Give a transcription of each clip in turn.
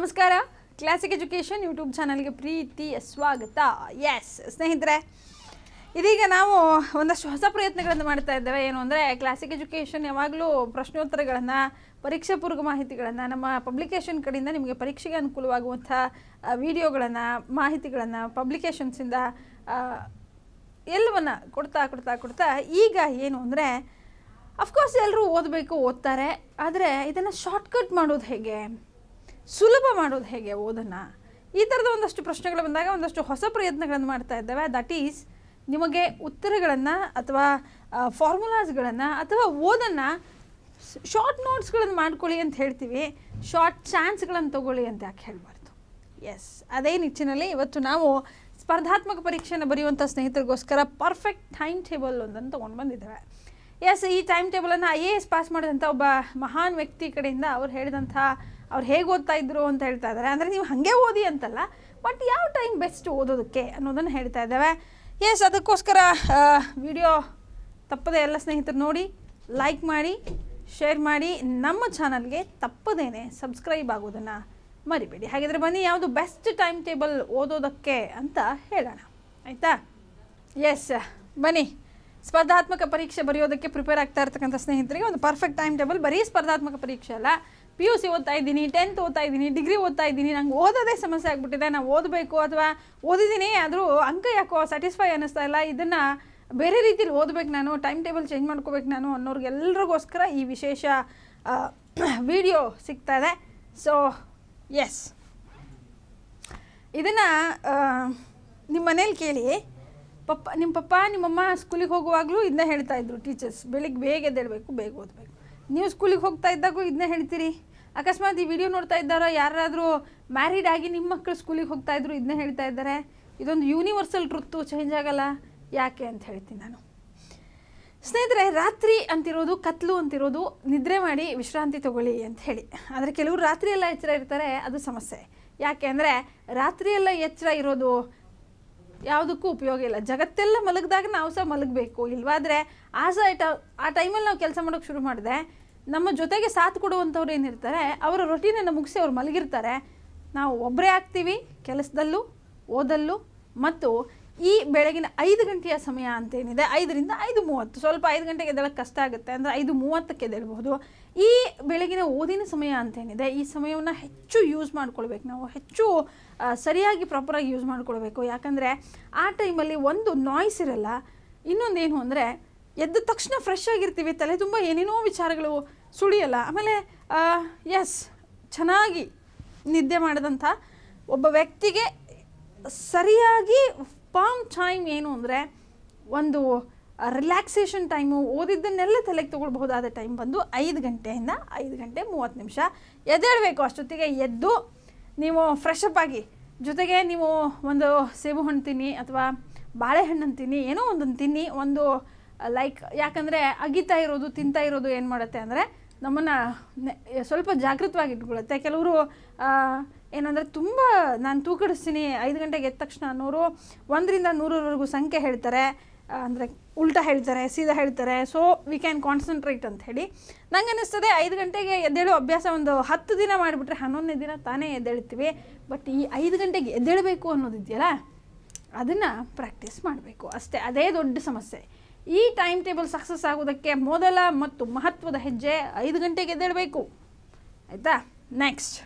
ನಮಸ್ಕಾರ classic education YouTube ಚಾನಲ್ಗೆ ಪ್ರೀತಿಯ ಸ್ವಾಗತ ಎಸ್ ಸ್ನೇಹಿತರೆ ಇದೀಗ ನಾವು ಒಂದಷ್ಟು ಹೊಸ ಪ್ರಯತ್ನಗಳನ್ನು ಮಾಡ್ತಾ ಇದ್ದೇವೆ ಏನು ಅಂದರೆ ಕ್ಲಾಸಿಕ್ ಎಜುಕೇಷನ್ ಯಾವಾಗಲೂ ಪ್ರಶ್ನೋತ್ತರಗಳನ್ನು ಪರೀಕ್ಷಾ ಪೂರ್ವ ಮಾಹಿತಿಗಳನ್ನು ನಮ್ಮ ಪಬ್ಲಿಕೇಶನ್ ಕಡೆಯಿಂದ ನಿಮಗೆ ಪರೀಕ್ಷೆಗೆ ಅನುಕೂಲವಾಗುವಂಥ ವಿಡಿಯೋಗಳನ್ನು ಮಾಹಿತಿಗಳನ್ನು ಪಬ್ಲಿಕೇಶನ್ಸಿಂದ ಎಲ್ಲವನ್ನು ಕೊಡ್ತಾ ಕೊಡ್ತಾ ಕೊಡ್ತಾ ಈಗ ಏನು ಅಂದರೆ ಅಫ್ಕೋರ್ಸ್ ಎಲ್ಲರೂ ಓದಬೇಕು ಓದ್ತಾರೆ ಆದರೆ ಇದನ್ನು ಶಾರ್ಟ್ಕಟ್ ಮಾಡೋದು ಹೇಗೆ ಸುಲಭ ಮಾಡೋದು ಹೇಗೆ ಓದನ್ನು ಈ ಥರದ ಒಂದಷ್ಟು ಪ್ರಶ್ನೆಗಳು ಬಂದಾಗ ಒಂದಷ್ಟು ಹೊಸ ಪ್ರಯತ್ನಗಳನ್ನು ಮಾಡ್ತಾ ಇದ್ದೇವೆ ದಟ್ ಈಸ್ ನಿಮಗೆ ಉತ್ತರಗಳನ್ನು ಅಥವಾ ಫಾರ್ಮುಲಾಸ್ಗಳನ್ನು ಅಥವಾ ಓದನ್ನು ಶಾರ್ಟ್ ನೋಟ್ಸ್ಗಳನ್ನು ಮಾಡ್ಕೊಳ್ಳಿ ಅಂತ ಹೇಳ್ತೀವಿ ಶಾರ್ಟ್ ಚಾನ್ಸ್ಗಳನ್ನು ತಗೊಳ್ಳಿ ಅಂತ ಯಾಕೆ ಹೇಳಬಾರ್ದು ಎಸ್ ಅದೇ ನಿಟ್ಟಿನಲ್ಲಿ ಇವತ್ತು ನಾವು ಸ್ಪರ್ಧಾತ್ಮಕ ಪರೀಕ್ಷೆಯನ್ನು ಬರೆಯುವಂಥ ಸ್ನೇಹಿತರಿಗೋಸ್ಕರ ಪರ್ಫೆಕ್ಟ್ ಟೈಮ್ ಟೇಬಲ್ ಒಂದನ್ನು ತೊಗೊಂಡು ಬಂದಿದ್ದೇವೆ ಎಸ್ ಈ ಟೈಮ್ ಟೇಬಲನ್ನು ಐ ಎ ಎಸ್ ಪಾಸ್ ಮಾಡಿದಂಥ ಒಬ್ಬ ಮಹಾನ್ ವ್ಯಕ್ತಿ ಕಡೆಯಿಂದ ಅವ್ರು ಹೇಳಿದಂಥ ಅವ್ರು ಹೇಗೆ ಓದ್ತಾ ಇದ್ರು ಅಂತ ಹೇಳ್ತಾ ಇದ್ದಾರೆ ಅಂದರೆ ನೀವು ಹಾಗೆ ಓದಿ ಅಂತಲ್ಲ ಬಟ್ ಯಾವ ಟೈಮ್ ಬೆಸ್ಟ್ ಓದೋದಕ್ಕೆ ಅನ್ನೋದನ್ನು ಹೇಳ್ತಾ ಇದ್ದೇವೆ ಎಸ್ ಅದಕ್ಕೋಸ್ಕರ ವಿಡಿಯೋ ತಪ್ಪದೆ ಎಲ್ಲ ಸ್ನೇಹಿತರು ನೋಡಿ ಲೈಕ್ ಮಾಡಿ ಶೇರ್ ಮಾಡಿ ನಮ್ಮ ಚಾನಲ್ಗೆ ತಪ್ಪದೇನೆ ಸಬ್ಸ್ಕ್ರೈಬ್ ಆಗೋದನ್ನು ಮರಿಬೇಡಿ ಹಾಗಿದ್ರೆ ಬನ್ನಿ ಯಾವುದು ಬೆಸ್ಟ್ ಟೈಮ್ ಟೇಬಲ್ ಓದೋದಕ್ಕೆ ಅಂತ ಹೇಳೋಣ ಆಯಿತಾ ಎಸ್ ಬನ್ನಿ ಸ್ಪರ್ಧಾತ್ಮಕ ಪರೀಕ್ಷೆ ಬರೆಯೋದಕ್ಕೆ ಪ್ರಿಪೇರ್ ಆಗ್ತಾ ಇರ್ತಕ್ಕಂಥ ಸ್ನೇಹಿತರಿಗೆ ಒಂದು ಪರ್ಫೆಕ್ಟ್ ಟೈಮ್ ಟೇಬಲ್ ಬರೀ ಸ್ಪರ್ಧಾತ್ಮಕ ಪರೀಕ್ಷೆ ಅಲ್ಲ ಪಿ ಯು ಸಿ ಓದ್ತಾ ಇದ್ದೀನಿ ಟೆಂತ್ ಓದ್ತಾ ಇದ್ದೀನಿ ಡಿಗ್ರಿ ಓದ್ತಾ ಇದ್ದೀನಿ ನಂಗೆ ಓದೋದೇ ಸಮಸ್ಯೆ ಆಗಿಬಿಟ್ಟಿದೆ ನಾನು ಓದಬೇಕು ಅಥವಾ ಓದಿದ್ದೀನಿ ಆದರೂ ಅಂಕ ಯಾಕೋ ಸ್ಯಾಟಿಸ್ಫೈ ಅನ್ನಿಸ್ತಾ ಇಲ್ಲ ಇದನ್ನು ಬೇರೆ ರೀತಿಲಿ ಓದಬೇಕು ನಾನು ಟೈಮ್ ಟೇಬಲ್ ಚೇಂಜ್ ಮಾಡ್ಕೋಬೇಕು ನಾನು ಅನ್ನೋರಿಗೆಲ್ರಿಗೋಸ್ಕರ ಈ ವಿಶೇಷ ವಿಡಿಯೋ ಸಿಗ್ತಾ ಇದೆ ಸೊ ಎಸ್ ಇದನ್ನು ನಿಮ್ಮ ಮನೇಲಿ ಕೇಳಿ ಪಪ್ಪ ನಿಮ್ಮ ಪಪ್ಪ ನಿಮ್ಮಮ್ಮ ಸ್ಕೂಲಿಗೆ ಹೋಗುವಾಗಲೂ ಇದನ್ನ ಹೇಳ್ತಾ ಇದ್ರು ಟೀಚರ್ಸ್ ಬೆಳಿಗ್ಗೆ ಬೇಗ ಎದ್ದೇಳಬೇಕು ಬೇಗ ಓದಬೇಕು ನೀವು ಸ್ಕೂಲಿಗೆ ಹೋಗ್ತಾ ಇದ್ದಾಗೂ ಇದನ್ನ ಹೇಳ್ತೀರಿ ಅಕಸ್ಮಾತ್ ಈ ವಿಡಿಯೋ ನೋಡ್ತಾ ಇದ್ದಾರೋ ಯಾರಾದರೂ ಮ್ಯಾರಿಡ್ ಆಗಿ ನಿಮ್ಮ ಮಕ್ಕಳು ಸ್ಕೂಲಿಗೆ ಹೋಗ್ತಾ ಇದ್ರು ಇದನ್ನ ಹೇಳ್ತಾ ಇದ್ದಾರೆ ಇದೊಂದು ಯೂನಿವರ್ಸಲ್ ಟ್ರುತ್ತು ಚೇಂಜ್ ಆಗಲ್ಲ ಯಾಕೆ ಅಂತ ಹೇಳ್ತೀನಿ ನಾನು ಸ್ನೇಹಿತರೆ ರಾತ್ರಿ ಅಂತಿರೋದು ಕತ್ಲು ಅಂತಿರೋದು ನಿದ್ರೆ ಮಾಡಿ ವಿಶ್ರಾಂತಿ ತಗೊಳ್ಳಿ ಅಂತ ಹೇಳಿ ಆದರೆ ಕೆಲವರು ರಾತ್ರಿ ಎಲ್ಲ ಎಚ್ಚರ ಇರ್ತಾರೆ ಅದು ಸಮಸ್ಯೆ ಯಾಕೆ ಅಂದರೆ ರಾತ್ರಿಯೆಲ್ಲ ಎಚ್ಚರ ಇರೋದು ಯಾವುದಕ್ಕೂ ಉಪಯೋಗ ಇಲ್ಲ ಜಗತ್ತೆಲ್ಲ ಮಲಗಿದಾಗ ನಾವು ಸಹ ಮಲಗಬೇಕು ಇಲ್ವಾದರೆ ಆ ಸಹ ಆ ಟೈಮಲ್ಲಿ ನಾವು ಕೆಲಸ ಮಾಡೋಕ್ಕೆ ಶುರು ಮಾಡಿದೆ ನಮ್ಮ ಜೊತೆಗೆ ಸಾಥ್ ಕೊಡುವಂಥವ್ರು ಏನಿರ್ತಾರೆ ಅವರ ರೊಟೀನನ್ನು ಮುಗಿಸಿ ಅವ್ರು ಮಲಗಿರ್ತಾರೆ ನಾವು ಒಬ್ಬರೇ ಆಗ್ತೀವಿ ಕೆಲಸದಲ್ಲೂ ಓದಲ್ಲೂ ಮತ್ತು ಈ ಬೆಳಗಿನ ಐದು ಗಂಟೆಯ ಸಮಯ ಅಂತೇನಿದೆ ಐದರಿಂದ ಐದು ಮೂವತ್ತು ಸ್ವಲ್ಪ ಐದು ಗಂಟೆಗೆ ಎದ್ದೇಳಕ್ಕೆ ಕಷ್ಟ ಆಗುತ್ತೆ ಅಂದರೆ ಐದು ಮೂವತ್ತಕ್ಕೆ ಎದ್ದೇಳಬಹುದು ಈ ಬೆಳಗಿನ ಓದಿನ ಸಮಯ ಅಂತೇನಿದೆ ಈ ಸಮಯವನ್ನು ಹೆಚ್ಚು ಯೂಸ್ ಮಾಡ್ಕೊಳ್ಬೇಕು ನಾವು ಹೆಚ್ಚು ಸರಿಯಾಗಿ ಪ್ರಾಪರಾಗಿ ಯೂಸ್ ಮಾಡ್ಕೊಳ್ಬೇಕು ಯಾಕಂದರೆ ಆ ಟೈಮಲ್ಲಿ ಒಂದು ನಾಯ್ಸ್ ಇರಲ್ಲ ಇನ್ನೊಂದೇನು ಅಂದರೆ ಎದ್ದ ತಕ್ಷಣ ಫ್ರೆಶ್ ಆಗಿರ್ತೀವಿ ತಲೆ ತುಂಬ ಏನೇನೋ ವಿಚಾರಗಳು ಸುಳಿಯಲ್ಲ ಆಮೇಲೆ ಎಸ್ ಚೆನ್ನಾಗಿ ನಿದ್ದೆ ಮಾಡಿದಂಥ ಒಬ್ಬ ವ್ಯಕ್ತಿಗೆ ಸರಿಯಾಗಿ ಪಾಮ್ ಟೈಮ್ ಏನು ಅಂದರೆ ಒಂದು ರಿಲ್ಯಾಕ್ಸೇಷನ್ ಟೈಮು ಓದಿದ್ದನ್ನೆಲ್ಲ ತಲೆಗೆ ತೊಗೊಳ್ಬಹುದಾದ ಟೈಮ್ ಬಂದು ಐದು ಗಂಟೆಯಿಂದ ಐದು ಗಂಟೆ ಮೂವತ್ತು ನಿಮಿಷ ಎದ್ದೇಳಬೇಕು ಅಷ್ಟೊತ್ತಿಗೆ ಎದ್ದು ನೀವು ಫ್ರೆಶ್ ಅಪ್ ಆಗಿ ಜೊತೆಗೆ ನೀವು ಒಂದು ಸೇಬು ಹಣ್ಣು ತಿನ್ನಿ ಅಥವಾ ಬಾಳೆಹಣ್ಣನ್ನು ತಿನ್ನಿ ಏನೋ ಒಂದನ್ನು ತಿನ್ನಿ ಒಂದು ಲೈಕ್ ಯಾಕಂದರೆ ಅಗಿತಾ ಇರೋದು ತಿಂತಾ ಇರೋದು ಏನು ಮಾಡುತ್ತೆ ಅಂದರೆ ನಮ್ಮನ್ನು ಸ್ವಲ್ಪ ಜಾಗೃತವಾಗಿ ಇಟ್ಕೊಳ್ಳುತ್ತೆ ಕೆಲವರು ಏನಂದರೆ ತುಂಬ ನಾನು ತೂಕಡಿಸ್ತೀನಿ ಐದು ಗಂಟೆಗೆ ಎದ್ದ ತಕ್ಷಣ ಅನ್ನೋರು ಒಂದರಿಂದ ನೂರರವರೆಗೂ ಸಂಖ್ಯೆ ಹೇಳ್ತಾರೆ ಅಂದರೆ ಉಲ್ಟಾ ಹೇಳ್ತಾರೆ ಸೀದಾ ಹೇಳ್ತಾರೆ ಸೊ ವಿ ಕ್ಯಾನ್ ಕಾನ್ಸಂಟ್ರೇಟ್ ಅಂತ ಹೇಳಿ ನಂಗೆ ಅನ್ನಿಸ್ತದೆ ಐದು ಗಂಟೆಗೆ ಎದ್ದೇಳೋ ಅಭ್ಯಾಸ ಒಂದು ಹತ್ತು ದಿನ ಮಾಡಿಬಿಟ್ರೆ ಹನ್ನೊಂದನೇ ದಿನ ತಾನೇ ಎದ್ದೇಳ್ತೀವಿ ಬಟ್ ಈ ಐದು ಗಂಟೆಗೆ ಎದ್ದೇಳಬೇಕು ಅನ್ನೋದಿದೆಯಲ್ಲ ಅದನ್ನು ಪ್ರಾಕ್ಟೀಸ್ ಮಾಡಬೇಕು ಅಷ್ಟೇ ಅದೇ ದೊಡ್ಡ ಸಮಸ್ಯೆ ಈ ಟೈಮ್ ಟೇಬಲ್ ಸಕ್ಸಸ್ ಆಗೋದಕ್ಕೆ ಮೊದಲ ಮತ್ತು ಮಹತ್ವದ ಹೆಜ್ಜೆ ಐದು ಗಂಟೆಗೆ ಎದ್ದೇಳಬೇಕು ಆಯಿತಾ ನೆಕ್ಸ್ಟ್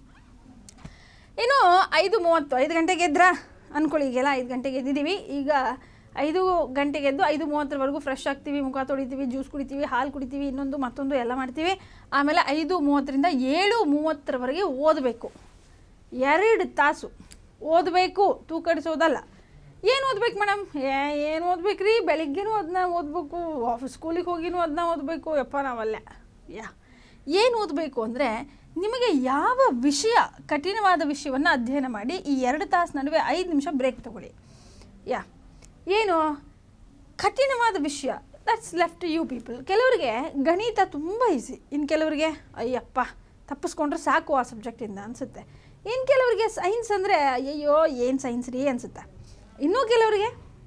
ಇನ್ನು ಐದು ಮೂವತ್ತು ಐದು ಗಂಟೆಗೆ ಎದ್ರಾ ಅಂದ್ಕೊಳ್ಳಿ ಈಗೆಲ್ಲ ಐದು ಗಂಟೆಗೆ ಎದ್ದಿದ್ದೀವಿ ಈಗ ಐದು ಗಂಟೆಗೆ ಎದ್ದು ಐದು ಮೂವತ್ತರವರೆಗೂ ಫ್ರೆಶ್ ಆಗ್ತೀವಿ ಮುಖ ತೊಳಿತೀವಿ ಜ್ಯೂಸ್ ಕುಡಿತೀವಿ ಹಾಲು ಕುಡಿತೀವಿ ಇನ್ನೊಂದು ಮತ್ತೊಂದು ಎಲ್ಲ ಮಾಡ್ತೀವಿ ಆಮೇಲೆ ಐದು ಮೂವತ್ತರಿಂದ ಏಳು ಮೂವತ್ತರವರೆಗೆ ಓದಬೇಕು ಎರಡು ತಾಸು ಓದಬೇಕು ತೂಕಡಿಸೋದಲ್ಲ ಏನು ಓದ್ಬೇಕು ಮೇಡಮ್ ಏನು ಓದ್ಬೇಕು ರೀ ಬೆಳಿಗ್ಗೆನೂ ಅದನ್ನ ಓದಬೇಕು ಆಫೀಸ್ ಸ್ಕೂಲಿಗೆ ಹೋಗಿನೂ ಅದನ್ನ ಓದಬೇಕು ಯಪ್ಪ ನಾವಲ್ಲ ಯಾ ಏನು ಓದಬೇಕು ಅಂದರೆ ನಿಮಗೆ ಯಾವ ವಿಷಯ ಕಠಿಣವಾದ ವಿಷಯವನ್ನು ಅಧ್ಯಯನ ಮಾಡಿ ಈ ಎರಡು ತಾಸು ನಡುವೆ ಐದು ನಿಮಿಷ ಬ್ರೇಕ್ ತಗೊಳ್ಳಿ ಯಾ ಏನು ಕಠಿಣವಾದ ವಿಷಯ ದಟ್ಸ್ ಲೆಫ್ಟ್ ಯು ಪೀಪಲ್ ಕೆಲವರಿಗೆ ಗಣಿತ ತುಂಬ ಈಸಿ ಇನ್ನು ಕೆಲವರಿಗೆ ಅಯ್ಯಪ್ಪ ತಪ್ಪಿಸ್ಕೊಂಡ್ರೆ ಸಾಕು ಆ ಸಬ್ಜೆಕ್ಟಿಂದ ಅನಿಸುತ್ತೆ ಇನ್ನು ಕೆಲವರಿಗೆ ಸೈನ್ಸ್ ಅಂದರೆ ಅಯ್ಯಯ್ಯೋ ಏನು ಸೈನ್ಸ್ ರೀ ಅನಿಸುತ್ತೆ ಇನ್ನೂ ಕೆಲವರಿಗೆ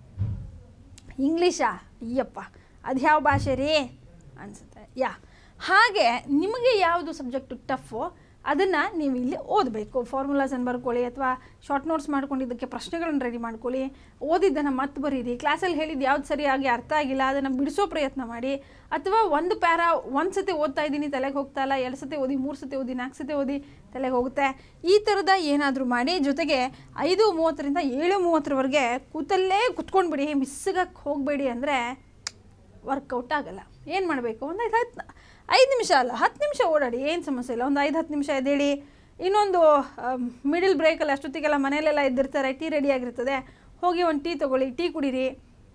ಇಂಗ್ಲೀಷಾ ಅಯ್ಯಪ್ಪ ಅದು ಯಾವ ಭಾಷೆ ರೀ ಅನಿಸುತ್ತೆ ಯಾ ಹಾಗೆ ನಿಮಗೆ ಯಾವುದು ಸಬ್ಜೆಕ್ಟು ಟಫು ಅದನ್ನು ನೀವು ಇಲ್ಲಿ ಓದಬೇಕು ಫಾರ್ಮುಲಾಸನ್ನು ಬರ್ಕೊಳ್ಳಿ ಅಥವಾ ಶಾರ್ಟ್ ನೋಟ್ಸ್ ಮಾಡ್ಕೊಂಡಿದ್ದಕ್ಕೆ ಪ್ರಶ್ನೆಗಳನ್ನು ರೆಡಿ ಮಾಡ್ಕೊಳ್ಳಿ ಓದಿದ್ದನ್ನು ಮತ್ತೆ ಬರೀರಿ ಕ್ಲಾಸಲ್ಲಿ ಹೇಳಿದ್ದು ಯಾವ್ದು ಸರಿಯಾಗಿ ಅರ್ಥ ಆಗಿಲ್ಲ ಅದನ್ನು ಬಿಡಿಸೋ ಪ್ರಯತ್ನ ಮಾಡಿ ಅಥವಾ ಒಂದು ಪ್ಯಾರ ಒಂದು ಸತಿ ಓದ್ತಾ ಇದ್ದೀನಿ ತಲೆಗೆ ಹೋಗ್ತಾ ಇಲ್ಲ ಎರಡು ಸತಿ ಓದಿ ಮೂರು ಸತಿ ಓದಿ ನಾಲ್ಕು ಸತಿ ಓದಿ ತಲೆಗೆ ಹೋಗುತ್ತೆ ಈ ಥರದ ಏನಾದರೂ ಮಾಡಿ ಜೊತೆಗೆ ಐದು ಮೂವತ್ತರಿಂದ ಏಳು ಮೂವತ್ತರವರೆಗೆ ಕೂತಲ್ಲೇ ಕುತ್ಕೊಂಡ್ಬಿಡಿ ಮಿಸ್ಸಗಕ್ಕೆ ಹೋಗಬೇಡಿ ಅಂದರೆ ವರ್ಕೌಟ್ ಆಗಲ್ಲ ಏನು ಮಾಡಬೇಕು ಒಂದು ಐದು ಹತ್ತು ಐದು ನಿಮಿಷ ಅಲ್ಲ ಹತ್ತು ನಿಮಿಷ ಓಡಾಡಿ ಏನು ಸಮಸ್ಯೆ ಇಲ್ಲ ಒಂದು ಐದು ಹತ್ತು ನಿಮಿಷ ಎದ್ದೇಳಿ ಇನ್ನೊಂದು ಮಿಡಿಲ್ ಬ್ರೇಕಲ್ಲಿ ಅಷ್ಟೊತ್ತಿಗೆಲ್ಲ ಮನೇಲೆಲ್ಲ ಎದ್ದಿರ್ತಾರೆ ಟೀ ರೆಡಿ ಆಗಿರ್ತದೆ ಹೋಗಿ ಒಂದು ಟೀ ತೊಗೊಳ್ಳಿ ಟೀ ಕುಡೀರಿ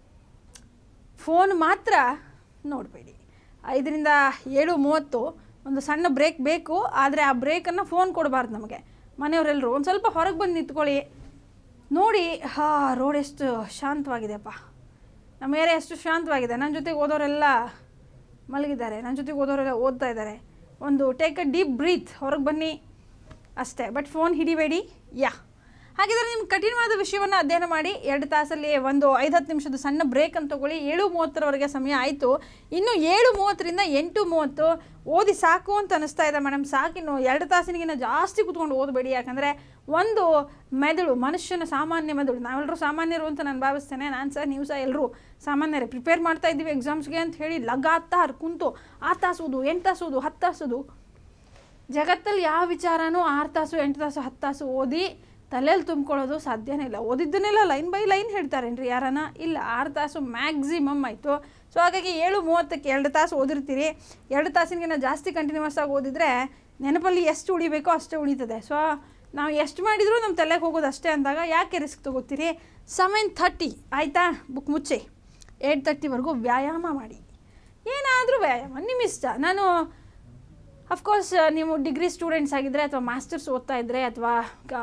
ಫೋನ್ ಮಾತ್ರ ನೋಡಬೇಡಿ ಐದರಿಂದ ಏಳು ಮೂವತ್ತು ಒಂದು ಸಣ್ಣ ಬ್ರೇಕ್ ಬೇಕು ಆದರೆ ಆ ಬ್ರೇಕನ್ನು ಫೋನ್ ಕೊಡಬಾರ್ದು ನಮಗೆ ಮನೆಯವರೆಲ್ಲರೂ ಒಂದು ಸ್ವಲ್ಪ ಹೊರಗೆ ಬಂದು ನಿಂತ್ಕೊಳ್ಳಿ ನೋಡಿ ಹಾ ರೋಡ್ ಎಷ್ಟು ಶಾಂತವಾಗಿದೆಯಪ್ಪ ನಮ್ಮ ಏರಿಯಾ ಎಷ್ಟು ಶಾಂತವಾಗಿದೆ ನನ್ನ ಜೊತೆಗೆ ಓದೋರೆಲ್ಲ ಮಲಗಿದ್ದಾರೆ ನನ್ನ ಜೊತೆಗೆ ಓದೋರೆಲ್ಲ ಓದ್ತಾ ಇದ್ದಾರೆ ಒಂದು ಟೇಕ್ ಅ ಡೀಪ್ ಬ್ರೀತ್ ಹೊರಗೆ ಬನ್ನಿ ಅಷ್ಟೇ ಬಟ್ ಫೋನ್ ಹಿಡಿಬೇಡಿ ಯಾ ಹಾಗಿದ್ರೆ ನಿಮ್ಮ ಕಠಿಣವಾದ ವಿಷಯವನ್ನು ಅಧ್ಯಯನ ಮಾಡಿ ಎರಡು ತಾಸಲ್ಲಿ ಒಂದು ಐದು ಹತ್ತು ನಿಮಿಷದ ಸಣ್ಣ ಬ್ರೇಕ್ ಅಂತ ತಗೊಳ್ಳಿ ಏಳು ಮೂವತ್ತರವರೆಗೆ ಸಮಯ ಆಯಿತು ಇನ್ನು ಏಳು ಮೂವತ್ತರಿಂದ ಎಂಟು ಮೂವತ್ತು ಓದಿ ಸಾಕು ಅಂತ ಅನಿಸ್ತಾ ಇದೆ ಮೇಡಮ್ ಸಾಕಿನ್ನು ಎರಡು ತಾಸಿನಿಗಿನ್ನ ಜಾಸ್ತಿ ಕೂತ್ಕೊಂಡು ಓದಬೇಡಿ ಯಾಕಂದರೆ ಒಂದು ಮೆದುಳು ಮನುಷ್ಯನ ಸಾಮಾನ್ಯ ಮೆದುಳು ನಾವೆಲ್ಲರೂ ಸಾಮಾನ್ಯರು ಅಂತ ನಾನು ಭಾವಿಸ್ತೇನೆ ನಾನು ಸಹ ನೀವು ಸಹ ಎಲ್ಲರೂ ಸಾಮಾನ್ಯರೇ ಪ್ರಿಪೇರ್ ಮಾಡ್ತಾ ಇದ್ದೀವಿ ಎಕ್ಸಾಮ್ಸ್ಗೆ ಅಂತ ಹೇಳಿ ಲಗಾತಾರ್ ಕುಂತು ಆ ತಾಸು ಓದು ಎಂಟು ತಾಸು ಓದು ಹತ್ತು ತಾಸು ಓದು ಜಗತ್ತಲ್ಲಿ ಯಾವ ವಿಚಾರನೂ ಆರು ತಾಸು ಎಂಟು ತಾಸು ಹತ್ತು ತಾಸು ಓದಿ ತಲೆಯಲ್ಲಿ ತುಂಬ್ಕೊಳ್ಳೋದು ಸಾಧ್ಯನೇ ಇಲ್ಲ ಓದಿದ್ದನ್ನೆಲ್ಲ ಲೈನ್ ಬೈ ಲೈನ್ ಹೇಳ್ತಾರೇನ್ರಿ ಯಾರನ ಇಲ್ಲ ಆರು ತಾಸು ಮ್ಯಾಕ್ಸಿಮಮ್ ಆಯಿತು ಸೊ ಹಾಗಾಗಿ ಏಳು ಮೂವತ್ತಕ್ಕೆ ಎರಡು ತಾಸು ಓದಿರ್ತೀರಿ ಎರಡು ತಾಸಿನಿಗಿಂತ ಜಾಸ್ತಿ ಕಂಟಿನ್ಯೂಸ್ ಆಗಿ ಓದಿದರೆ ನೆನಪಲ್ಲಿ ಎಷ್ಟು ಉಳಿಬೇಕೋ ಅಷ್ಟೇ ಉಳಿತದೆ ಸೊ ನಾವು ಎಷ್ಟು ಮಾಡಿದರೂ ನಮ್ಮ ತಲೆಗೆ ಹೋಗೋದು ಅಷ್ಟೇ ಅಂದಾಗ ಯಾಕೆ ರಿಸ್ಕ್ ತೊಗೋತೀರಿ ಸೆವೆನ್ ಥರ್ಟಿ ಆಯಿತಾ ಬುಕ್ ಮುಚ್ಚಿ ಏಯ್ಟ್ ತರ್ಟಿವರೆಗೂ ವ್ಯಾಯಾಮ ಮಾಡಿ ಏನಾದರೂ ವ್ಯಾಯಾಮ ನಿಮ್ಮ ಇಷ್ಟ ನಾನು ಅಫ್ಕೋರ್ಸ್ ನೀವು ಡಿಗ್ರಿ ಸ್ಟೂಡೆಂಟ್ಸ್ ಆಗಿದ್ದರೆ ಅಥವಾ ಮಾಸ್ಟರ್ಸ್ ಓದ್ತಾ ಇದ್ದರೆ ಅಥವಾ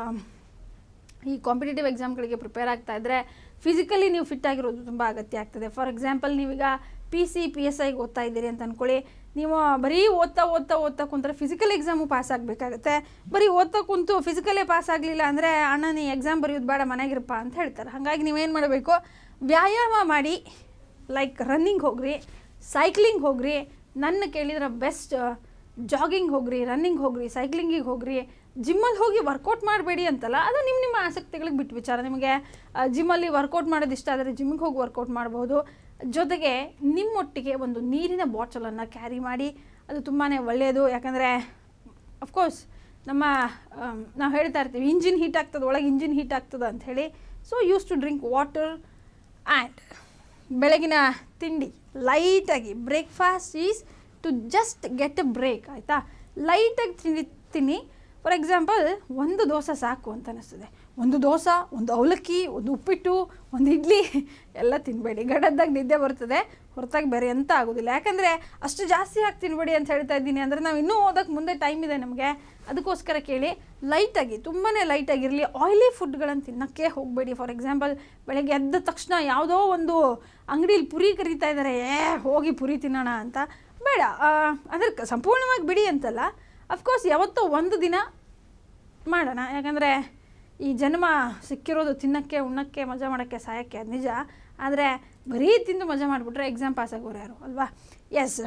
ಈ ಕಾಂಪಿಟೇಟಿವ್ ಎಕ್ಸಾಮ್ಗಳಿಗೆ ಪ್ರಿಪೇರ್ ಆಗ್ತಾ ಇದ್ದರೆ ಫಿಸಿಕಲಿ ನೀವು ಫಿಟ್ ಆಗಿರೋದು ತುಂಬ ಅಗತ್ಯ ಆಗ್ತದೆ ಫಾರ್ ಎಕ್ಸಾಂಪಲ್ ನೀವೀಗ ಪಿ ಸಿ ಪಿ ಎಸ್ ಐಗೆ ಓದ್ತಾ ಇದ್ದೀರಿ ಅಂತ ಅಂದ್ಕೊಳ್ಳಿ ನೀವು ಬರೀ ಓದ್ತಾ ಓದ್ತಾ ಓದ್ತಾ ಕುಂತ್ರೆ ಫಿಸಿಕಲ್ ಎಕ್ಸಾಮು ಪಾಸ್ ಆಗಬೇಕಾಗತ್ತೆ ಬರೀ ಓದ್ತಾ ಕುಂತು ಫಿಸಿಕಲೇ ಪಾಸ್ ಆಗಲಿಲ್ಲ ಅಂದರೆ ಅಣ್ಣ ನೀ ಎಕ್ಸಾಮ್ ಬರೆಯೋದು ಬೇಡ ಮನೆಗಿರಪ್ಪ ಅಂತ ಹೇಳ್ತಾರೆ ಹಾಗಾಗಿ ನೀವೇನು ಮಾಡಬೇಕು ವ್ಯಾಯಾಮ ಮಾಡಿ ಲೈಕ್ ರನ್ನಿಂಗ್ ಹೋಗ್ರಿ ಸೈಕ್ಲಿಂಗ್ ಹೋಗ್ರಿ ನನ್ನ ಕೇಳಿದ್ರೆ ಬೆಸ್ಟ್ ಜಾಗಿಂಗ್ ಹೋಗ್ರಿ ರನ್ನಿಂಗ್ ಹೋಗ್ರಿ ಸೈಕ್ಲಿಂಗಿಗೆ ಹೋಗ್ರಿ ಜಿಮ್ಮಲ್ಲಿ ಹೋಗಿ ವರ್ಕೌಟ್ ಮಾಡಬೇಡಿ ಅಂತಲ್ಲ ಅದು ನಿಮ್ಮ ನಿಮ್ಮ ಆಸಕ್ತಿಗಳಿಗೆ ಬಿಟ್ಟು ವಿಚಾರ ನಿಮಗೆ ಜಿಮ್ಮಲ್ಲಿ ವರ್ಕೌಟ್ ಮಾಡೋದು ಇಷ್ಟ ಆದರೆ ಜಿಮ್ಮಿಗೆ ಹೋಗಿ ವರ್ಕೌಟ್ ಮಾಡ್ಬೋದು ಜೊತೆಗೆ ನಿಮ್ಮೊಟ್ಟಿಗೆ ಒಂದು ನೀರಿನ ಬಾಟಲನ್ನು ಕ್ಯಾರಿ ಮಾಡಿ ಅದು ತುಂಬಾ ಒಳ್ಳೆಯದು ಯಾಕಂದರೆ ಅಫ್ಕೋರ್ಸ್ ನಮ್ಮ ನಾವು ಹೇಳ್ತಾ ಇರ್ತೀವಿ ಇಂಜಿನ್ ಹೀಟ್ ಆಗ್ತದೆ ಒಳಗೆ ಇಂಜಿನ್ ಹೀಟ್ ಆಗ್ತದೆ ಅಂತ ಹೇಳಿ so use to drink water and ಬೆಳಗಿನ ತಿಂಡಿ ಲೈಟಾಗಿ breakfast is to just get a break ಆಯಿತಾ ಲೈಟಾಗಿ ತಿಂಡಿ ತಿನ್ನಿ ಫಾರ್ ಎಕ್ಸಾಂಪಲ್ ಒಂದು ದೋಸೆ ಸಾಕು ಅಂತ ಅನಿಸ್ತದೆ ಒಂದು ದೋಸೆ ಒಂದು ಅವಲಕ್ಕಿ ಒಂದು ಉಪ್ಪಿಟ್ಟು ಒಂದು ಇಡ್ಲಿ ಎಲ್ಲ ತಿನ್ನಬೇಡಿ ಗಡದ್ದಾಗ ನಿದ್ದೆ ಬರ್ತದೆ ಹೊರತಾಗಿ ಬೇರೆ ಎಂತ ಆಗೋದಿಲ್ಲ ಯಾಕಂದರೆ ಅಷ್ಟು ಜಾಸ್ತಿ ಹಾಕಿ ತಿನ್ಬೇಡಿ ಅಂತ ಹೇಳ್ತಾ ಇದ್ದೀನಿ ಅಂದರೆ ನಾವು ಇನ್ನೂ ಓದೋಕ್ಕೆ ಮುಂದೆ ಟೈಮ್ ಇದೆ ನಮಗೆ ಅದಕ್ಕೋಸ್ಕರ ಕೇಳಿ ಲೈಟಾಗಿ ತುಂಬಾ ಲೈಟಾಗಿರಲಿ ಆಯಿಲಿ ಫುಡ್ಗಳನ್ನು ತಿನ್ನೋಕ್ಕೆ ಹೋಗಬೇಡಿ ಫಾರ್ ಎಕ್ಸಾಂಪಲ್ ಬೆಳಗ್ಗೆ ಎದ್ದ ತಕ್ಷಣ ಯಾವುದೋ ಒಂದು ಅಂಗಡೀಲಿ ಪುರಿ ಕರೀತಾ ಇದ್ದಾರೆ ಏ ಹೋಗಿ ಪುರಿ ತಿನ್ನೋಣ ಅಂತ ಬೇಡ ಅದಕ್ಕೆ ಸಂಪೂರ್ಣವಾಗಿ ಬಿಡಿ ಅಂತಲ್ಲ ಅಫ್ಕೋರ್ಸ್ ಯಾವತ್ತೋ ಒಂದು ದಿನ ಮಾಡೋಣ ಯಾಕಂದರೆ ಈ ಜನ್ಮ ಸಿಕ್ಕಿರೋದು ತಿನ್ನೋಕ್ಕೆ ಉಣ್ಣೋಕ್ಕೆ ಮಜಾ ಮಾಡೋಕ್ಕೆ ಸಾಯಕ್ಕೆ ಅದು ನಿಜ ಆದರೆ ಬರೀ ತಿಂದು ಮಜಾ ಮಾಡಿಬಿಟ್ರೆ ಎಕ್ಸಾಮ್ ಪಾಸ್ ಆಗೋರು ಯಾರು ಅಲ್ವಾ ಎಸ್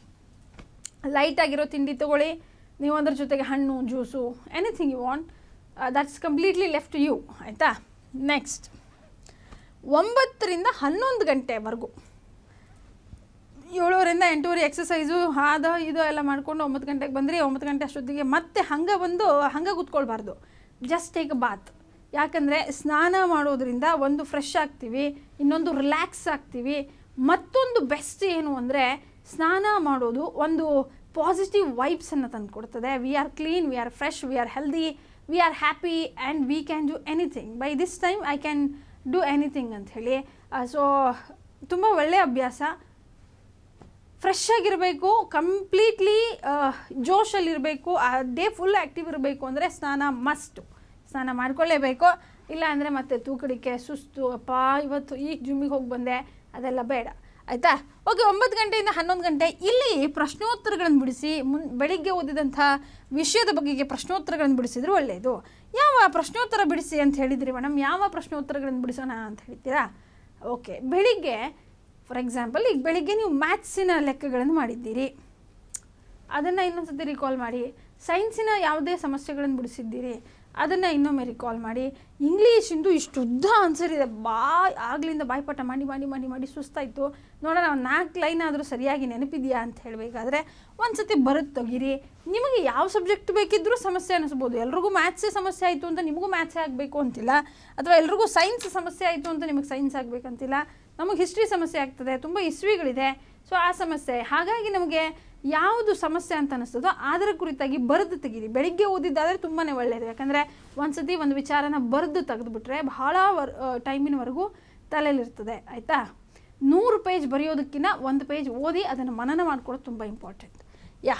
ಲೈಟಾಗಿರೋ ತಿಂಡಿ ತೊಗೊಳ್ಳಿ ನೀವು ಅದ್ರ ಜೊತೆಗೆ ಹಣ್ಣು juice anything you want that's completely left you ಆಯಿತಾ ನೆಕ್ಸ್ಟ್ ಒಂಬತ್ತರಿಂದ ಹನ್ನೊಂದು ಗಂಟೆವರೆಗೂ ಏಳುವರೆಯಿಂದ ಎಂಟೂವರೆ ಎಕ್ಸಸೈಸು ಆದ ಇದು ಎಲ್ಲ ಮಾಡ್ಕೊಂಡು ಒಂಬತ್ತು ಗಂಟೆಗೆ ಬಂದ್ರಿ ಒಂಬತ್ತು ಗಂಟೆ ಅಷ್ಟೊತ್ತಿಗೆ ಮತ್ತೆ ಹಂಗೆ ಬಂದು ಹಂಗೆ ಕೂತ್ಕೊಳ್ಬಾರ್ದು ಜಸ್ಟ್ ಟೇಕ್ ಅ ಬಾತ್ ಯಾಕಂದರೆ ಸ್ನಾನ ಮಾಡೋದ್ರಿಂದ ಒಂದು ಫ್ರೆಶ್ ಆಗ್ತೀವಿ ಇನ್ನೊಂದು ರಿಲ್ಯಾಕ್ಸ್ ಆಗ್ತೀವಿ ಮತ್ತೊಂದು ಬೆಸ್ಟ್ ಏನು ಅಂದರೆ ಸ್ನಾನ ಮಾಡೋದು ಒಂದು ಪಾಸಿಟಿವ್ ವೈಬ್ಸನ್ನು ತಂದು ಕೊಡ್ತದೆ we are clean we are fresh we are healthy we are happy and we can do anything by this time I can do anything ಅಂತ ಹೇಳಿ ಸೊ ತುಂಬ ಒಳ್ಳೆಯ ಅಭ್ಯಾಸ ಫ್ರೆಶ್ ಆಗಿರಬೇಕು ಕಂಪ್ಲೀಟ್ಲಿ ಜೋಶಲ್ಲಿರಬೇಕು ಆ ಡೇ ಫುಲ್ ಆ್ಯಕ್ಟಿವ್ ಇರಬೇಕು ಅಂದರೆ ಸ್ನಾನ ಮಸ್ಟು ಸ್ನಾನ ಮಾಡ್ಕೊಳ್ಳೇಬೇಕು ಇಲ್ಲ ಅಂದರೆ ಮತ್ತೆ ತೂಕಡಿಕೆ ಸುಸ್ತು ಅಪ್ಪ ಇವತ್ತು ಈಗ ಜಿಮ್ಮಿಗೆ ಹೋಗಿ ಬಂದೆ ಅದೆಲ್ಲ ಬೇಡ ಆಯಿತಾ ಓಕೆ ಒಂಬತ್ತು ಗಂಟೆಯಿಂದ ಹನ್ನೊಂದು ಗಂಟೆ ಇಲ್ಲಿ ಪ್ರಶ್ನೋತ್ತರಗಳನ್ನು ಬಿಡಿಸಿ ಮುನ್ ಬೆಳಿಗ್ಗೆ ಓದಿದಂಥ ವಿಷಯದ ಬಗೆಗೆ ಪ್ರಶ್ನೋತ್ತರಗಳನ್ನು ಬಿಡಿಸಿದ್ರೆ ಒಳ್ಳೆಯದು ಯಾವ ಪ್ರಶ್ನೋತ್ತರ ಬಿಡಿಸಿ ಅಂತ ಹೇಳಿದ್ರಿ ಮೇಡಮ್ ಯಾವ ಪ್ರಶ್ನೋತ್ತರಗಳನ್ನು ಬಿಡಿಸೋಣ ಅಂತ ಹೇಳ್ತೀರಾ ಓಕೆ ಬೆಳಿಗ್ಗೆ ಫಾರ್ ಎಕ್ಸಾಂಪಲ್ ಈಗ ಬೆಳಿಗ್ಗೆ ನೀವು ಮ್ಯಾಥ್ಸಿನ ಲೆಕ್ಕಗಳನ್ನು ಮಾಡಿದ್ದೀರಿ ಅದನ್ನು ಇನ್ನೊಂದು ಸತಿ ರಿಕಾಲ್ ಮಾಡಿ ಸೈನ್ಸಿನ ಯಾವುದೇ ಸಮಸ್ಯೆಗಳನ್ನು ಬಿಡಿಸಿದ್ದೀರಿ ಅದನ್ನು ಇನ್ನೊಮ್ಮೆ ರಿಕಾಲ್ ಮಾಡಿ ಇಂಗ್ಲೀಷಿಂದು ಇಷ್ಟು ಉದ್ದ ಆನ್ಸರ್ ಇದೆ ಬಾಯ್ ಆಗ್ಲಿಂದ ಬಾಯ್ಪಾಠ ಮಾಡಿ ಮಾಡಿ ಮಾಡಿ ಮಾಡಿ ಸುಸ್ತಾಯಿತು ನೋಡೋಣ ಒಂದು ನಾಲ್ಕು ಲೈನ್ ಆದರೂ ಸರಿಯಾಗಿ ನೆನಪಿದೆಯಾ ಅಂತ ಹೇಳಬೇಕಾದ್ರೆ ಒಂದು ಸತಿ ಬರುತ್ತೆ ತೆಗೀರಿ ನಿಮಗೆ ಯಾವ ಸಬ್ಜೆಕ್ಟ್ ಬೇಕಿದ್ದರೂ ಸಮಸ್ಯೆ ಅನಿಸ್ಬೋದು ಎಲ್ರಿಗೂ ಮ್ಯಾಥ್ಸೇ ಸಮಸ್ಯೆ ಆಯಿತು ಅಂತ ನಿಮಗೂ ಮ್ಯಾಥ್ಸೇ ಆಗಬೇಕು ಅಂತಿಲ್ಲ ಅಥವಾ ಎಲ್ರಿಗೂ ಸೈನ್ಸ್ ಸಮಸ್ಯೆ ಆಯಿತು ಅಂತ ನಿಮಗೆ ಸೈನ್ಸ್ ಆಗಬೇಕಂತಿಲ್ಲ ನಮಗೆ ಹಿಸ್ಟ್ರಿ ಸಮಸ್ಯೆ ಆಗ್ತದೆ ತುಂಬ ಇಸ್ವಿಗಳಿದೆ ಸೊ ಆ ಸಮಸ್ಯೆ ಹಾಗಾಗಿ ನಮಗೆ ಯಾವುದು ಸಮಸ್ಯೆ ಅಂತ ಅನಿಸ್ತದೋ ಅದರ ಕುರಿತಾಗಿ ಬರೆದು ತೆಗೀರಿ ಬೆಳಿಗ್ಗೆ ಓದಿದ್ದಾದರೆ ತುಂಬಾ ಒಳ್ಳೆಯದು ಯಾಕಂದರೆ ಒಂದ್ಸತಿ ಒಂದು ವಿಚಾರನ ಬರೆದು ತೆಗೆದುಬಿಟ್ರೆ ಬಹಳ ವರ್ ಟೈಮಿನವರೆಗೂ ತಲೆಯಲ್ಲಿರ್ತದೆ ಆಯಿತಾ ನೂರು ಪೇಜ್ ಬರೆಯೋದಕ್ಕಿಂತ ಒಂದು ಪೇಜ್ ಓದಿ ಅದನ್ನು ಮನನ ಮಾಡ್ಕೊಳ್ಳೋದು ತುಂಬ ಇಂಪಾರ್ಟೆಂಟ್ ಯಾ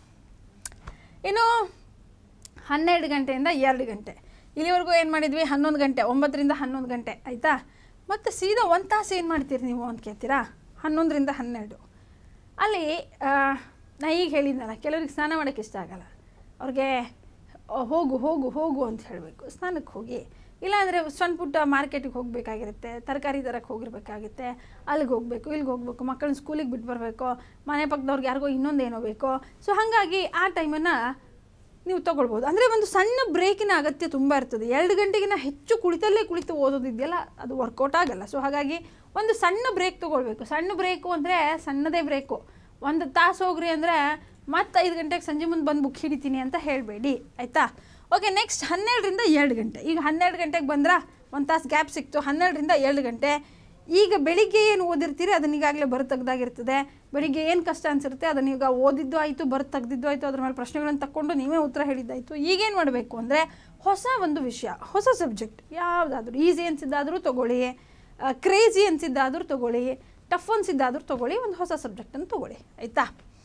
ಇನ್ನು ಹನ್ನೆರಡು ಗಂಟೆಯಿಂದ ಎರಡು ಗಂಟೆ ಇಲ್ಲಿವರೆಗೂ ಏನು ಮಾಡಿದ್ವಿ ಹನ್ನೊಂದು ಗಂಟೆ ಒಂಬತ್ತರಿಂದ ಹನ್ನೊಂದು ಗಂಟೆ ಆಯಿತಾ ಮತ್ತು ಸೀದಾ ಒಂದು ತಾಸು ಏನು ಮಾಡ್ತೀರಿ ನೀವು ಅಂತ ಕೇಳ್ತೀರಾ ಹನ್ನೊಂದರಿಂದ ಹನ್ನೆರಡು ಅಲ್ಲಿ ಆ, ನಾ ಈಗ ಹೇಳಿದ್ನಲ್ಲ ಕೆಲವ್ರಿಗೆ ಸ್ನಾನ ಮಾಡೋಕ್ಕೆ ಇಷ್ಟ ಆಗಲ್ಲ ಅವ್ರಿಗೆ ಆ, ಹೋಗು ಹೋಗು ಹೋಗು ಅಂತ ಹೇಳಬೇಕು ಸ್ನಾನಕ್ಕೆ ಹೋಗಿ ಇಲ್ಲಾಂದರೆ ಸಣ್ಣ ಪುಟ್ಟ ಮಾರ್ಕೆಟಿಗೆ ಹೋಗಬೇಕಾಗಿರುತ್ತೆ ತರಕಾರಿ ತರಕ್ಕೆ ಹೋಗಿರ್ಬೇಕಾಗುತ್ತೆ ಅಲ್ಲಿಗೆ ಹೋಗಬೇಕು ಇಲ್ಲಿಗೆ ಹೋಗಬೇಕು ಮಕ್ಕಳನ್ನ ಸ್ಕೂಲಿಗೆ ಬಿಟ್ಟು ಬರಬೇಕು ಮನೆ ಪಕ್ಕದವ್ರಿಗೆ ಯಾರಿಗೋ ಇನ್ನೊಂದು ಏನೋ ಬೇಕೋ ಸೊ ಹಾಗಾಗಿ ಆ ಟೈಮನ್ನು ನೀವು ತೊಗೊಳ್ಬೋದು ಅಂದರೆ ಒಂದು ಸಣ್ಣ ಬ್ರೇಕಿನ ಅಗತ್ಯ ತುಂಬ ಇರ್ತದೆ ಎರಡು ಗಂಟೆಗಿನ ಹೆಚ್ಚು ಕುಳಿತಲ್ಲೇ ಕುಳಿತು ಓದೋದಿದೆಯಲ್ಲ ಅದು ವರ್ಕೌಟ್ ಆಗಲ್ಲ ಸೊ ಹಾಗಾಗಿ ಒಂದು ಸಣ್ಣ ಬ್ರೇಕ್ ತೊಗೊಳ್ಬೇಕು ಸಣ್ಣ ಬ್ರೇಕು ಅಂದರೆ ಸಣ್ಣದೇ ಬ್ರೇಕು ಒಂದು ತಾಸು ಹೋಗ್ರಿ ಅಂದರೆ ಮತ್ತೆ ಐದು ಗಂಟೆಗೆ ಸಂಜೆ ಮುಂದೆ ಬಂದು ಬುಕ್ ಹಿಡಿತೀನಿ ಅಂತ ಹೇಳಬೇಡಿ ಆಯಿತಾ ಓಕೆ ನೆಕ್ಸ್ಟ್ ಹನ್ನೆರಡರಿಂದ ಎರಡು ಗಂಟೆ ಈಗ ಹನ್ನೆರಡು ಗಂಟೆಗೆ ಬಂದ್ರೆ ಒಂದು ತಾಸು ಗ್ಯಾಪ್ ಸಿಕ್ತು ಹನ್ನೆರಡರಿಂದ ಎರಡು ಗಂಟೆ ಈಗ ಬೆಳಿಗ್ಗೆ ಏನು ಓದಿರ್ತೀರಿ ಅದನ್ನ ಈಗಾಗಲೇ ಬರ ತೆಗ್ದಾಗಿರ್ತದೆ ಬೆಳಿಗ್ಗೆ ಏನು ಕಷ್ಟ ಅನ್ಸಿರುತ್ತೆ ಅದನ್ನ ಈಗ ಓದಿದ್ದು ಆಯಿತು ಬರ ತೆಗ್ದಿದ್ದು ಆಯಿತು ಅದ್ರ ಮೇಲೆ ಪ್ರಶ್ನೆಗಳನ್ನು ತಕ್ಕೊಂಡು ನೀವೇ ಉತ್ತರ ಹೇಳಿದ್ದಾಯಿತು ಈಗೇನು ಮಾಡಬೇಕು ಅಂದರೆ ಹೊಸ ಒಂದು ವಿಷಯ ಹೊಸ ಸಬ್ಜೆಕ್ಟ್ ಯಾವುದಾದ್ರೂ ಈಸಿ ಅನ್ಸಿದ್ದಾದರೂ ತೊಗೊಳ್ಳಿ ಕ್ರೇಜಿ ಅನ್ಸಿದ್ದಾದರೂ ತೊಗೊಳ್ಳಿ ಟಫ್ ಅನ್ಸಿದ್ದಾದರೂ ತೊಗೊಳ್ಳಿ ಒಂದು ಹೊಸ ಸಬ್ಜೆಕ್ಟನ್ನು ತೊಗೊಳ್ಳಿ ಆಯಿತಾ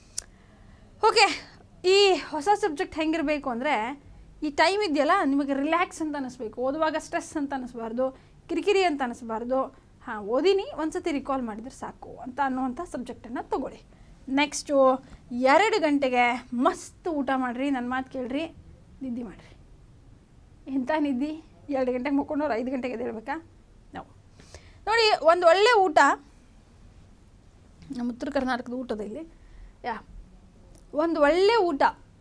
ಓಕೆ ಈ ಹೊಸ ಸಬ್ಜೆಕ್ಟ್ ಹೆಂಗಿರಬೇಕು ಅಂದರೆ ಈ ಟೈಮ್ ಇದೆಯಲ್ಲ ನಿಮಗೆ ರಿಲ್ಯಾಕ್ಸ್ ಅಂತ ಅನ್ನಿಸ್ಬೇಕು ಓದುವಾಗ ಸ್ಟ್ರೆಸ್ ಅಂತ ಅನ್ನಿಸ್ಬಾರ್ದು ಕಿರಿಕಿರಿ ಅಂತ ಅನ್ನಿಸ್ಬಾರ್ದು ಹಾಂ ಓದಿನಿ ಒಂದ್ಸತಿ ರಿಕಾಲ್ ಮಾಡಿದರೆ ಸಾಕು ಅಂತ ಅನ್ನುವಂಥ ಸಬ್ಜೆಕ್ಟನ್ನು ತೊಗೊಳ್ಳಿ ನೆಕ್ಸ್ಟು ಎರಡು ಗಂಟೆಗೆ ಮಸ್ತ್ ಊಟ ಮಾಡಿರಿ ನನ್ನ ಮಾತು ಕೇಳ್ರಿ ನಿದ್ದೆ ಮಾಡಿರಿ ಎಂಥ ನಿದ್ದೆ ಎರಡು ಗಂಟೆಗೆ ಮುಕ್ಕೊಂಡವ್ರು ಐದು ಗಂಟೆಗೆ ಎದ್ದೇಳ್ಬೇಕಾ ನಾವು ನೋಡಿ ಒಂದು ಒಳ್ಳೆ ಊಟ ನಮ್ಮ ಉತ್ತರ ಕರ್ನಾಟಕದ ಊಟದಲ್ಲಿ ಯಾ ಒಂದು ಒಳ್ಳೆ ಊಟ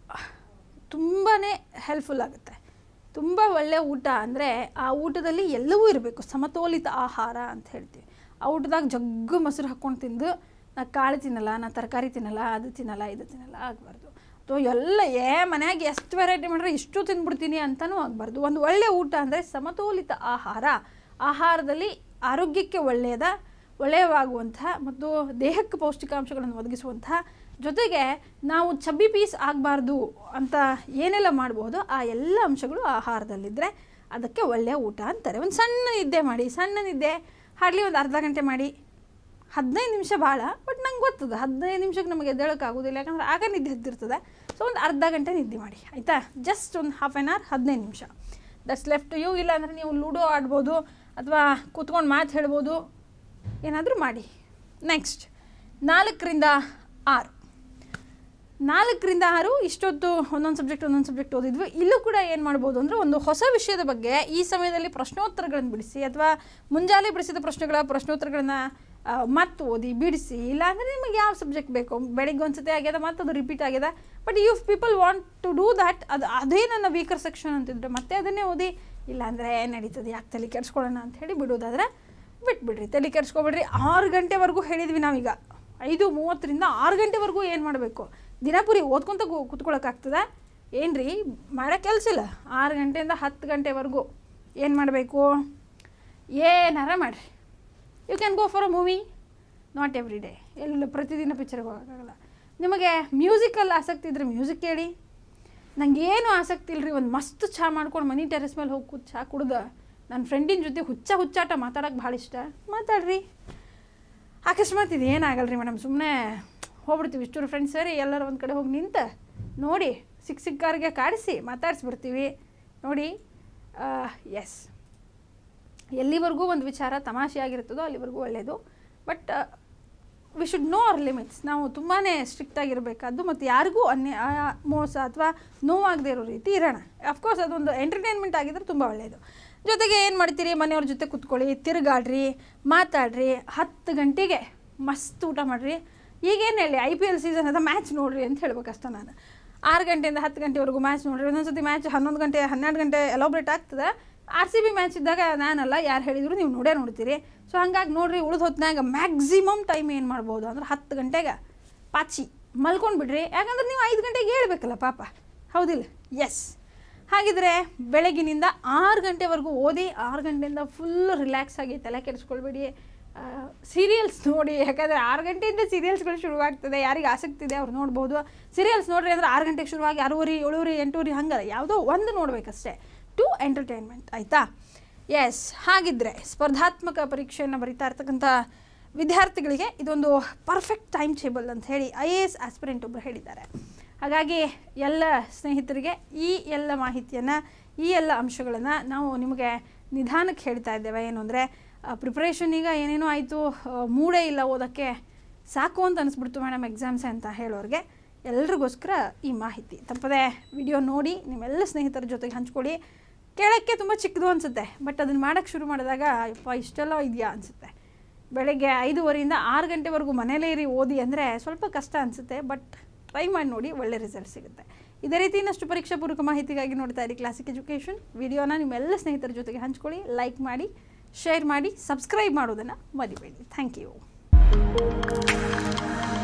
ತುಂಬಾ ಹೆಲ್ಪ್ಫುಲ್ ಆಗುತ್ತೆ ತುಂಬ ಒಳ್ಳೆ ಊಟ ಅಂದರೆ ಆ ಊಟದಲ್ಲಿ ಎಲ್ಲವೂ ಇರಬೇಕು ಸಮತೋಲಿತ ಆಹಾರ ಅಂತ ಹೇಳ್ತೀವಿ ಆ ಊಟದಾಗ ಜಗ್ಗು ಮೊಸರು ಹಾಕ್ಕೊಂಡು ತಿಂದು ನಾ ಕಾಳು ತಿನ್ನಲ್ಲ ನಾ ತರಕಾರಿ ತಿನ್ನಲ್ಲ ಅದು ತಿನ್ನಲ್ಲ ಇದು ತಿನ್ನಲ್ಲ ಆಗಬಾರ್ದು ಅಥವಾ ಎಲ್ಲ ಏ ಮನ್ಯಾಗ ಎಷ್ಟು ವೆರೈಟಿ ಮಾಡಿದ್ರೆ ಇಷ್ಟು ತಿಂದ್ಬಿಡ್ತೀನಿ ಅಂತಲೂ ಆಗಬಾರ್ದು ಒಂದು ಒಳ್ಳೆ ಊಟ ಅಂದರೆ ಸಮತೋಲಿತ ಆಹಾರ ಆಹಾರದಲ್ಲಿ ಆರೋಗ್ಯಕ್ಕೆ ಒಳ್ಳೆಯದ ಒಳ್ಳೆಯವಾಗುವಂತಹ ಮತ್ತು ದೇಹಕ್ಕೆ ಪೌಷ್ಟಿಕಾಂಶಗಳನ್ನು ಒದಗಿಸುವಂತಹ ಜೊತೆಗೆ ನಾವು ಚಬ್ಬಿ ಪೀಸ್ ಆಗಬಾರ್ದು ಅಂತ ಏನೆಲ್ಲ ಮಾಡ್ಬೋದು ಆ ಎಲ್ಲ ಅಂಶಗಳು ಆಹಾರದಲ್ಲಿದ್ದರೆ ಅದಕ್ಕೆ ಒಳ್ಳೆಯ ಊಟ ಅಂತಾರೆ ಒಂದು ಸಣ್ಣ ನಿದ್ದೆ ಮಾಡಿ ಸಣ್ಣ ನಿದ್ದೆ ಹಾರ್ಡ್ಲಿ ಒಂದು ಅರ್ಧ ಗಂಟೆ ಮಾಡಿ ಹದಿನೈದು ನಿಮಿಷ ಭಾಳ ಬಟ್ ನಂಗೆ ಗೊತ್ತದ ಹದಿನೈದು ನಿಮಿಷಕ್ಕೆ ನಮಗೆ ಎದ್ದೇಳೋಕ್ಕಾಗೋದಿಲ್ಲ ಯಾಕಂದ್ರೆ ಆಗ ನಿದ್ದೆ ಹತ್ತಿರ್ತದೆ ಸೊ ಒಂದು ಅರ್ಧ ಗಂಟೆ ನಿದ್ದೆ ಮಾಡಿ ಆಯಿತಾ ಜಸ್ಟ್ ಒಂದು ಹಾಫ್ ಆನ್ ಅವರ್ ಹದಿನೈದು ನಿಮಿಷ ದಟ್ಸ್ ಲೆಫ್ಟ್ ಯು ಇಲ್ಲ ಅಂದರೆ ನೀವು ಲೂಡೋ ಆಡ್ಬೋದು ಅಥವಾ ಕೂತ್ಕೊಂಡು ಮಾತು ಹೇಳ್ಬೋದು ಏನಾದರೂ ಮಾಡಿ ನೆಕ್ಸ್ಟ್ ನಾಲ್ಕರಿಂದ ಆರು ನಾಲ್ಕರಿಂದ ಆರು ಇಷ್ಟೊತ್ತು ಒಂದೊಂದು ಸಬ್ಜೆಕ್ಟ್ ಒಂದೊಂದು ಸಬ್ಜೆಕ್ಟ್ ಓದಿದ್ವಿ ಇಲ್ಲೂ ಕೂಡ ಏನು ಮಾಡ್ಬೋದು ಅಂದರೆ ಒಂದು ಹೊಸ ವಿಷಯದ ಬಗ್ಗೆ ಈ ಸಮಯದಲ್ಲಿ ಪ್ರಶ್ನೋತ್ತರಗಳನ್ನು ಬಿಡಿಸಿ ಅಥವಾ ಮುಂಜಾನೆ ಬಿಡಿಸಿದ ಪ್ರಶ್ನೆಗಳ ಪ್ರಶ್ನೋತ್ತರಗಳನ್ನು ಮತ್ತೆ ಓದಿ ಬಿಡಿಸಿ ಇಲ್ಲಾಂದರೆ ನಿಮಗೆ ಯಾವ ಸಬ್ಜೆಕ್ಟ್ ಬೇಕು ಬೆಳಿಗ್ಗೆ ಒಂದು ಸತಿ ಆಗ್ಯದ ಮತ್ತು ಅದು ರಿಪೀಟ್ ಆಗ್ಯದ but if people want to do that ಅದು ಅದೇ ನನ್ನ ವೀಕರ್ ಸೆಕ್ಷನ್ ಅಂತಿದ್ರೆ ಮತ್ತೆ ಅದನ್ನೇ ಓದಿ ಇಲ್ಲಾಂದರೆ ನಡೀತದೆ ಯಾಕೆ ತಲೆ ಕೆಡ್ಸ್ಕೊಳ್ಳೋಣ ಅಂತ ಹೇಳಿ ಬಿಡೋದಾದರೆ ಬಿಟ್ಬಿಡ್ರಿ ತಲೆ ಕೆಡ್ಸ್ಕೊಬಿಡ್ರಿ ಆರು ಗಂಟೆವರೆಗೂ ಹೇಳಿದ್ವಿ ನಾವೀಗ ಐದು ಮೂವತ್ತರಿಂದ ಆರು ಗಂಟೆವರೆಗೂ ಏನು ಮಾಡಬೇಕು ದಿನಪುರಿ ಓದ್ಕೊತ ಕುತ್ಕೊಳ್ಳೋಕ್ಕಾಗ್ತದೆ ಏನು ರೀ ಮಾಡೋ ಕೆಲಸ ಇಲ್ಲ ಆರು ಗಂಟೆಯಿಂದ ಹತ್ತು ಗಂಟೆವರೆಗೂ ಏನು ಮಾಡಬೇಕು ಏನಾರ ಮಾಡಿರಿ you can go for a movie not every day ಎಲ್ಲ ಪ್ರತಿದಿನ ಪಿಕ್ಚರ್ಗೆ ಹೋಗೋಕ್ಕಾಗಲ್ಲ ನಿಮಗೆ ಮ್ಯೂಸಿಕಲ್ಲಿ ಆಸಕ್ತಿ ಇದ್ದರೆ ಮ್ಯೂಸಿಕ್ ಕೇಳಿ ನನಗೇನು ಆಸಕ್ತಿ ಇಲ್ಲರಿ ಒಂದು ಮಸ್ತ್ ಚಹಾ ಮಾಡ್ಕೊಂಡು ಮನೆ ಟೆರೆಸ್ ಮೇಲೆ ಹೋಗಿ ಕೂತ್ ಚಹಾ ಕುಡ್ದು ನನ್ನ ಫ್ರೆಂಡಿನ ಜೊತೆ ಹುಚ್ಚ ಹುಚ್ಚಾಟ ಮಾತಾಡೋಕೆ ಭಾಳ ಇಷ್ಟ ಮಾತಾಡ್ರಿ ಅಕಸ್ಮಾತ್ ಇದು ಏನಾಗಲ್ಲ ರೀ ಮೇಡಮ್ ಸುಮ್ಮನೆ ಹೋಗ್ಬಿಡ್ತೀವಿ ಇಷ್ಟೂರು ಫ್ರೆಂಡ್ಸ್ ಸೇರಿ ಎಲ್ಲರೂ ಒಂದು ಕಡೆ ಹೋಗಿ ನಿಂತು ನೋಡಿ ಸಿಕ್ಕ ಸಿಕ್ಕಾರಿಗೆ ಕಾಡಿಸಿ ಮಾತಾಡಿಸ್ಬಿಡ್ತೀವಿ ನೋಡಿ ಎಸ್ ಎಲ್ಲಿವರೆಗೂ ಒಂದು ವಿಚಾರ ತಮಾಷೆಯಾಗಿರ್ತದೋ ಅಲ್ಲಿವರೆಗೂ ಒಳ್ಳೆಯದು but we should know our limits ನಾವು ತುಂಬಾ ಸ್ಟ್ರಿಕ್ಟ್ ಆಗಿರಬೇಕಾದ್ದು ಮತ್ತು ಯಾರಿಗೂ ಅನ್ಯ ಆ, ಮೋಸ ಅಥವಾ ನೋವಾಗದೇ ಇರೋ ರೀತಿ ಇರೋಣ ಅಫ್ಕೋರ್ಸ್ ಅದೊಂದು ಎಂಟರ್ಟೈನ್ಮೆಂಟ್ ಆಗಿದ್ರೆ ತುಂಬ ಒಳ್ಳೆಯದು ಜೊತೆಗೆ ಏನು ಮಾಡ್ತೀರಿ ಮನೆಯವ್ರ ಜೊತೆ ಕುತ್ಕೊಳ್ಳಿ ತಿರುಗಾಡ್ರಿ ಮಾತಾಡ್ರಿ ಹತ್ತು ಗಂಟೆಗೆ ಮಸ್ತ್ ಊಟ ಮಾಡಿರಿ ಈಗೇನು ಹೇಳಿ ಐ ಪಿ ಎಲ್ ಸೀಸನ್ ಅದ ಮ್ಯಾಚ್ ನೋಡ್ರಿ ಅಂತ ಹೇಳ್ಬೇಕಷ್ಟ ನಾನು ಆರು ಗಂಟೆಯಿಂದ ಹತ್ತು ಗಂಟೆವರೆಗೂ ಮ್ಯಾಚ್ ನೋಡ್ರಿ ಒಂದೊಂದು ಸತಿ ಮ್ಯಾಚ್ ಹನ್ನೊಂದು ಗಂಟೆ ಹನ್ನೆರಡು ಗಂಟೆ ಎಲಾಬ್ರೇಟ್ ಆಗ್ತದೆ ಆರ್ ಸಿ ಬಿ ಮ್ಯಾಚ್ ಇದ್ದಾಗ ನಾನಲ್ಲ ಯಾರು ಹೇಳಿದ್ರು ನೀವು ನೋಡೇ ನೋಡ್ತೀರಿ ಸೊ ಹಂಗಾಗಿ ನೋಡ್ರಿ ಉಳಿದ ಹೊತ್ನಾಗ ಮ್ಯಾಕ್ಸಿಮಮ್ ಟೈಮ್ ಏನು ಮಾಡ್ಬೋದು ಅಂದ್ರೆ ಹತ್ತು ಗಂಟೆಗೆ ಪಾಚಿ ಮಲ್ಕೊಂಡು ಬಿಡ್ರಿ ಯಾಕಂದ್ರೆ ನೀವು ಐದು ಗಂಟೆಗೆ ಹೇಳ್ಬೇಕಲ್ಲ ಪಾಪ ಹೌದಿಲ್ಲ ಎಸ್ ಹಾಗಿದ್ರೆ ಬೆಳಗಿನಿಂದ ಆರು ಗಂಟೆವರೆಗೂ ಓದಿ ಆರು ಗಂಟೆಯಿಂದ ಫುಲ್ ರಿಲ್ಯಾಕ್ಸ್ ಆಗಿ ತಲೆ ಕೆಡಿಸ್ಕೊಳ್ಬೇಡಿ ಸೀರಿಯಲ್ಸ್ ನೋಡಿ ಯಾಕಂದರೆ ಆರು ಗಂಟೆಯಿಂದ ಸೀರಿಯಲ್ಸ್ಗಳು ಶುರುವಾಗ್ತದೆ ಯಾರಿಗೆ ಆಸಕ್ತಿ ಇದೆ ಅವ್ರು ನೋಡ್ಬೋದು ಸೀರಿಯಲ್ಸ್ ನೋಡ್ರಿ ಅಂದ್ರೆ ಆರು ಗಂಟೆಗೆ ಶುರುವಾಗಿ ಆರೂವರೆ ಏಳುವರೆ ಎಂಟೂವರೆ ಹಂಗಲ್ಲ ಯಾವುದೋ ಒಂದು ನೋಡ್ಬೇಕಷ್ಟೇ ಟು ಎಂಟರ್ಟೈನ್ಮೆಂಟ್ ಆಯಿತಾ ಎಸ್ ಹಾಗಿದ್ರೆ ಸ್ಪರ್ಧಾತ್ಮಕ ಪರೀಕ್ಷೆಯನ್ನು ಬರೀತಾ ಇರ್ತಕ್ಕಂಥ ವಿದ್ಯಾರ್ಥಿಗಳಿಗೆ ಇದೊಂದು ಪರ್ಫೆಕ್ಟ್ ಟೈಮ್ ಟೇಬಲ್ ಅಂತ ಹೇಳಿ ಐ ಎ ಎಸ್ ಆಸ್ಪಿರೆಂಟ್ ಒಬ್ಬರು ಹೇಳಿದ್ದಾರೆ ಹಾಗಾಗಿ ಎಲ್ಲ ಸ್ನೇಹಿತರಿಗೆ ಈ ಎಲ್ಲ ಮಾಹಿತಿಯನ್ನು ಈ ಎಲ್ಲ ಅಂಶಗಳನ್ನು ನಾವು ನಿಮಗೆ ನಿಧಾನಕ್ಕೆ ಹೇಳ್ತಾ ಇದ್ದೇವೆ ಏನು ಅಂದರೆ ಪ್ರಿಪ್ರೇಷನ್ ಈಗ ಏನೇನೋ ಆಯಿತು ಮೂಡೇ ಇಲ್ಲ ಓದೋಕ್ಕೆ ಸಾಕು ಅಂತ ಅನಿಸ್ಬಿಡ್ತು ಮೇಡಮ್ ಎಕ್ಸಾಮ್ಸೆ ಅಂತ ಹೇಳೋರಿಗೆ ಎಲ್ರಿಗೋಸ್ಕರ ಈ ಮಾಹಿತಿ ತಪ್ಪದೆ ವಿಡಿಯೋ ನೋಡಿ ನಿಮ್ಮೆಲ್ಲ ಸ್ನೇಹಿತರ ಜೊತೆಗೆ ಹಂಚ್ಕೊಳ್ಳಿ ಕೇಳೋಕ್ಕೆ ತುಂಬ ಚಿಕ್ಕದು ಅನಿಸುತ್ತೆ ಬಟ್ ಅದನ್ನು ಮಾಡೋಕ್ಕೆ ಶುರು ಮಾಡಿದಾಗ ಯಪ್ಪ ಇಷ್ಟೆಲ್ಲ ಇದೆಯಾ ಅನಿಸುತ್ತೆ ಬೆಳಗ್ಗೆ ಐದೂವರೆಯಿಂದ ಆರು ಗಂಟೆವರೆಗೂ ಮನೇಲೇ ಇರಿ ಓದಿ ಅಂದರೆ ಸ್ವಲ್ಪ ಕಷ್ಟ ಅನಿಸುತ್ತೆ ಬಟ್ ಟ್ರೈ ಮಾಡಿ ನೋಡಿ ಒಳ್ಳೆ ರಿಸಲ್ಟ್ ಸಿಗುತ್ತೆ ಇದೇ ರೀತಿ ಇನ್ನಷ್ಟು ಪರೀಕ್ಷಾ ಪೂರ್ವಕ ಮಾಹಿತಿಗಾಗಿ ನೋಡ್ತಾ ಇರಿ ಕ್ಲಾಸಿಕ್ ಎಜುಕೇಷನ್ ವಿಡಿಯೋನ ನಿಮ್ಮೆಲ್ಲ ಸ್ನೇಹಿತರ ಜೊತೆಗೆ ಹಂಚ್ಕೊಳ್ಳಿ ಲೈಕ್ ಮಾಡಿ ಶೇರ್ ಮಾಡಿ ಸಬ್ಸ್ಕ್ರೈಬ್ ಮಾಡೋದನ್ನು ಮರಿಬೇಡಿ ಥ್ಯಾಂಕ್ ಯು